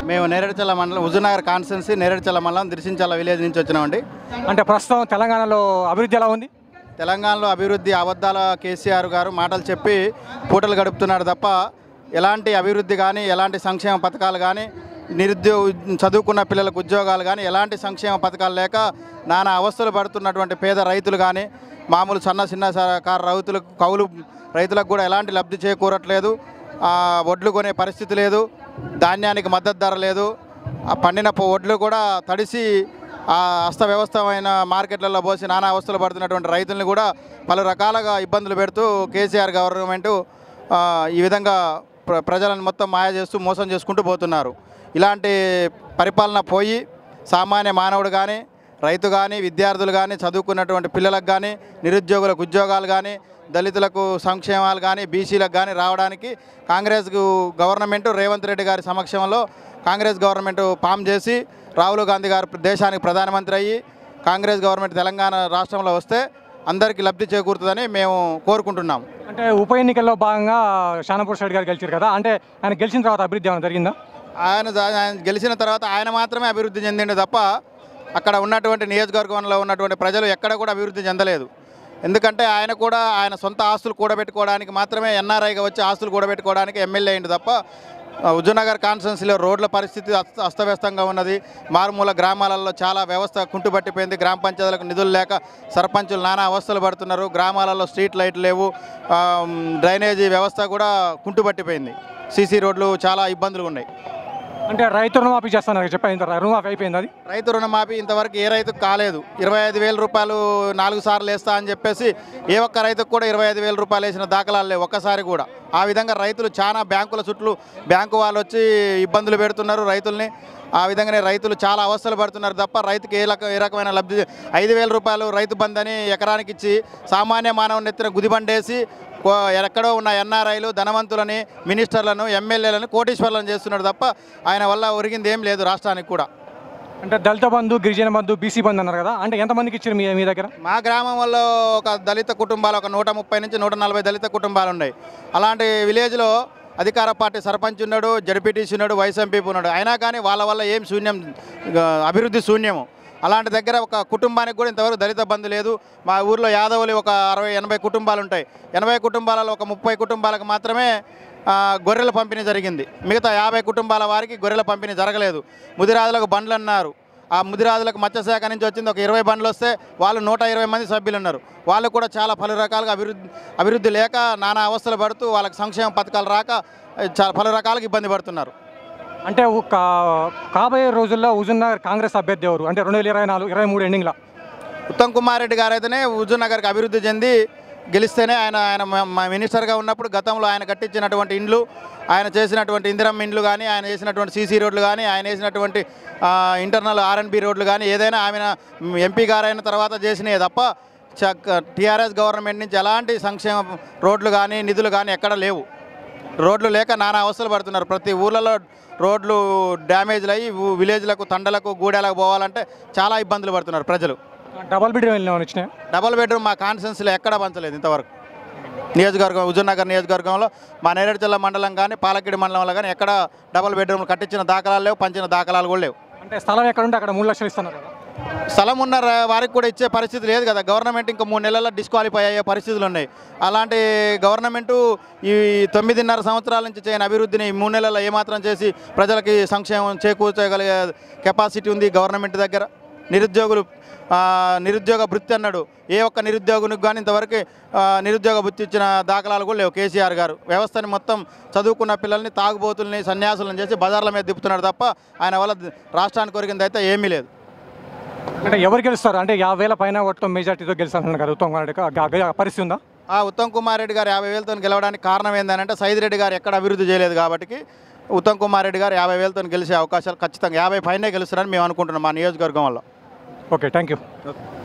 మేము నేరేడుచల్ల మండలం హుజూర్నగర్ కాన్స్టిట్యున్సీ నేరేడుచల్ల మండలం దిర్శించల్ల విలేజ్ నుంచి వచ్చినామండి అంటే ప్రస్తుతం తెలంగాణలో అభివృద్ధి ఎలా ఉంది తెలంగాణలో అభివృద్ధి అబద్ధాల కేసీఆర్ గారు మాటలు చెప్పి పూటలు గడుపుతున్నాడు తప్ప ఎలాంటి అభివృద్ధి కానీ ఎలాంటి సంక్షేమ పథకాలు కానీ నిరుద్యోగ చదువుకున్న పిల్లలకు ఉద్యోగాలు కానీ ఎలాంటి సంక్షేమ పథకాలు లేక నానా అవస్థలు పడుతున్నటువంటి పేద రైతులు కానీ మామూలు సన్న చిన్న సహకార రైతులకు కౌలు రైతులకు కూడా ఎలాంటి లబ్ధి చేకూరట్లేదు ఆ, వడ్లు కొనే పరిస్థితి లేదు ధాన్యానికి మద్దతు ధర లేదు ఆ పండిన పొ- వడ్లు కూడా తడిసి ఆ అస్తవ్యవస్థమైన మార్కెట్లలో పోసి నానా అవస్థలు పడుతున్నటువంటి రైతుల్ని కూడా పలు రకాలుగా ఇబ్బందులు పెడుతూ కేసీఆర్ గవర్నమెంటు ఆ, ఈ విధంగా ప్ర ప్రజలను మొత్తం మాయ చేస్తూ మోసం చేసుకుంటూ పోతున్నారు ఇలాంటి పరిపాలన పోయి సామాన్య మానవుడు కానీ రైతు కానీ విద్యార్థులు కానీ చదువుకున్నటువంటి పిల్లలకు కానీ నిరుద్యోగులకు ఉద్యోగాలు కానీ దళితులకు సంక్షేమాలు కానీ బీసీలకు కానీ రావడానికి కాంగ్రెస్ గవర్నమెంట్ రేవంత్ రెడ్డి గారి సమక్షంలో కాంగ్రెస్ గవర్నమెంట్ ఫామ్ చేసి రాహుల్ గాంధీ గారు దేశానికి ప్రధానమంత్రి అయ్యి కాంగ్రెస్ గవర్నమెంట్ తెలంగాణ రాష్ట్రంలో వస్తే అందరికీ లబ్ధి చేకూరుతుందని మేము కోరుకుంటున్నాం అంటే ఉప ఎన్నికల్లో భాగంగా షానపూర్ సైడ్ గారు గెలిచారు కదా అంటే ఆయన గెలిచిన తర్వాత అభివృద్ధి ఏమైనా జరిగిందా ఆయన జా- ఆయన గెలిచిన తర్వాత ఆయన మాత్రమే అభివృద్ధి చెందిండు తప్ప అక్కడ ఉన్నటువంటి నియోజకవర్గంలో ఉన్నటువంటి ప్రజలు ఎక్కడ కూడా అభివృద్ధి చెందలేదు ఎందుకంటే ఆయన కూడా ఆయన సొంత ఆస్తులు కూడబెట్టుకోవడానికి మాత్రమే ఎన్ఆర్ఐగా వచ్చి ఆస్తులు కూడబెట్టుకోవడానికి ఎమ్మెల్యే అయింది తప్ప ఆ, హుజూర్నగర్ కాన్స్టిట్యున్సీలో రోడ్ల పరిస్థితి అస్త అస్తవ్యస్తంగా ఉన్నది మారుమూల గ్రామాలలో చాలా వ్యవస్థ కుంటుపట్టిపోయింది గ్రామ పంచాయతీలకు నిధులు లేక సర్పంచులు నానా అవస్థలు పడుతున్నారు గ్రామాలలో స్ట్రీట్ లైట్లు లేవు ఆ, డ్రైనేజీ వ్యవస్థ కూడా కుంటుపట్టిపోయింది సీసీ రోడ్లు చాలా ఇబ్బందులు ఉన్నాయి అంటే రైతు రుణమాఫీ చేస్తాను చెప్పాను ఇంత రుణమాఫీ అయిపోయింది అది రైతు రుణమాఫీ ఇంతవరకు ఏ రైతుకు కాలేదు ఇరవై ఐదు వేల రూపాయలు నాలుగు సార్లు వేస్తా అని చెప్పేసి ఏ ఒక్క రైతుకు కూడా ఇరవై ఐదు వేల రూపాయలు వేసిన దాఖలాలు లేవు ఒక్కసారి కూడా ఆ విధంగా రైతులు చాలా బ్యాంకుల చుట్టూ బ్యాంకు వాళ్ళు వచ్చి ఇబ్బందులు పెడుతున్నారు రైతుల్ని ఆ విధంగానే రైతులు చాలా అవస్థలు పడుతున్నారు తప్ప రైతుకి ఏ రక ఏ రకమైన లబ్ధి ఐదు వేల రూపాయలు రైతు బంధు అని ఎకరానికి ఇచ్చి సామాన్య మానవుని ఎత్తిన గుదిబండేసి కో- ఎక్కడో ఉన్న ఎన్ఆర్ఐలు ధనవంతులని మినిస్టర్లను ఎమ్మెల్యేలను కోటీశ్వర్లను చేస్తున్నాడు తప్ప ఆయన వల్ల ఒరిగింది ఏం లేదు రాష్ట్రానికి కూడా అంటే దళిత బంధు గిరిజన బంధు బీసీ బంధు అన్నారు కదా అంటే ఎంతమందికి ఇచ్చారు మీ మీ దగ్గర మా గ్రామంలో ఒక దళిత కుటుంబాలు ఒక నూట ముప్పై నుంచి నూట నలభై దళిత కుటుంబాలు ఉన్నాయి అలాంటి విలేజ్లో అధికార పార్టీ సర్పంచ్ ఉన్నాడు జడ్పీటీసీ ఉన్నాడు వైస్ ఎంపీపీ ఉన్నాడు అయినా కానీ వాళ్ళ వల్ల ఏం శూన్యం ఇక అభివృద్ధి శూన్యము అలాంటి దగ్గర ఒక కుటుంబానికి కూడా ఇంతవరకు దళిత బంధు లేదు మా ఊర్లో యాదవులు ఒక అరవై ఎనభై కుటుంబాలు ఉంటాయి ఎనభై కుటుంబాలలో ఒక ముప్పై కుటుంబాలకు మాత్రమే ఆ, గొర్రెల పంపిణీ జరిగింది మిగతా యాభై కుటుంబాల వారికి గొర్రెల పంపిణీ జరగలేదు ముదిరాజులకు బండ్లు అన్నారు ఆ ముదిరాజులకు మత్స్యశాఖ నుంచి వచ్చింది ఒక ఇరవై బండ్లు వస్తే వాళ్ళు నూట ఇరవై మంది సభ్యులు ఉన్నారు వాళ్ళు కూడా చాలా పలు రకాలుగా అభివృద్ధి అభివృద్ధి లేక నానా అవస్థలు పడుతూ వాళ్ళకి సంక్షేమ పథకాలు రాక చాలా పలు రకాలుగా ఇబ్బంది పడుతున్నారు అంటే ఒక కాబోయే రోజుల్లో హుజూర్నగర్ కాంగ్రెస్ అభ్యర్థి ఎవరు అంటే రెండు వేల ఇరవై నాలుగు ఇరవై మూడు ఎండింగ్లో ఉత్తమ్ కుమార్ రెడ్డి గారు అయితేనే హుజూర్నగర్కి అభివృద్ధి చెంది గెలిస్తేనే ఆయన ఆయన మ- మా మినిస్టర్గా ఉన్నప్పుడు గతంలో ఆయన కట్టించినటువంటి ఇండ్లు ఆయన చేసినటువంటి ఇందిరమ్మ ఇండ్లు కానీ ఆయన చేసినటువంటి సీసీ రోడ్లు కానీ ఆయన వేసినటువంటి ఆ, ఇంటర్నల్ ఆర్ఎన్బి రోడ్లు కానీ ఏదైనా ఆమె ఎంపీ గారు అయిన తర్వాత చేసినవి తప్ప చక్క టీఆర్ఎస్ గవర్నమెంట్ నుంచి ఎలాంటి సంక్షేమ రోడ్లు కానీ నిధులు కానీ ఎక్కడ లేవు రోడ్లు లేక నానా అవస్థలు పడుతున్నారు ప్రతి ఊర్లలో రోడ్లు డ్యామేజ్లు అయ్యి ఊ- విలేజ్లకు తండలకు గూడెలకు పోవాలంటే చాలా ఇబ్బందులు పడుతున్నారు ప్రజలు డబల్ బెడ్రూమ్ వెళ్ళిన వచ్చినాయి డబల్ బెడ్రూమ్ మా కాన్స్టెన్సీలో ఎక్కడా పంచలేదు ఇంతవరకు నియోజకవర్గం హుజూర్నగర్ నియోజకవర్గంలో మా నేరేడుచల్ల మండలం కానీ పాలకిడి మండలంలో కానీ ఎక్కడ డబల్ బెడ్రూమ్లు కట్టించిన దాఖలాలు లేవు పంచిన దాఖలాలు కూడా లేవు అంటే స్థలం ఎక్కడ ఉంటే అక్కడ మూడు లక్షలు ఇస్తున్నారు కదా స్థలం ఉన్న ర- వారికి కూడా ఇచ్చే పరిస్థితి లేదు కదా గవర్నమెంట్ ఇంకా మూడు నెలల్లో డిస్క్వాలిఫై అయ్యే పరిస్థితులు ఉన్నాయి అలాంటి గవర్నమెంటు ఈ తొమ్మిదిన్నర సంవత్సరాల నుంచి చేయని అభివృద్ధిని ఈ మూడు నెలల్లో ఏమాత్రం చేసి ప్రజలకి సంక్షేమం చేకూర్చగలిగే కెపాసిటీ ఉంది గవర్నమెంట్ దగ్గర నిరుద్యోగులు ఆ, నిరుద్యోగ వృత్తి అన్నాడు ఏ ఒక్క నిరుద్యోగునికి కానీ ఇంతవరకు ఆ, నిరుద్యోగ వృత్తి ఇచ్చిన దాఖలాలు కూడా లేవు కేసీఆర్ గారు వ్యవస్థని మొత్తం చదువుకున్న పిల్లల్ని తాగుబోతుల్ని సన్యాసులను చేసి బజార్ల మీద తిప్పుతున్నాడు తప్ప ఆయన వల్ల రాష్ట్రానికి కొరిగింది అయితే ఏమీ లేదు అంటే ఎవరు గెలుస్తారు అంటే యాభై వేల పైన ఓట్ల మెజార్టీతో గెలుస్తాను కదా ఉత్తమ్ కుమార్ రెడ్డి గా- గా- పరిస్థితి ఉందా ఆ ఉత్తమ్ కుమార్ రెడ్డి గారు యాభై వేలతో గెలవడానికి కారణం ఏంటంటే సైద్ రెడ్డి గారు ఎక్కడ అభివృద్ధి చేయలేదు కాబట్టి ఉత్తమ్ కుమార్ రెడ్డి గారు యాభై వేలతో గెలిచే అవకాశాలు ఖచ్చితంగా యాభై పైనే గెలుస్తారని మేము అనుకుంటున్నాం మా నియోజకవర్గం వల్ల ఓకే థ్యాంక్ యూ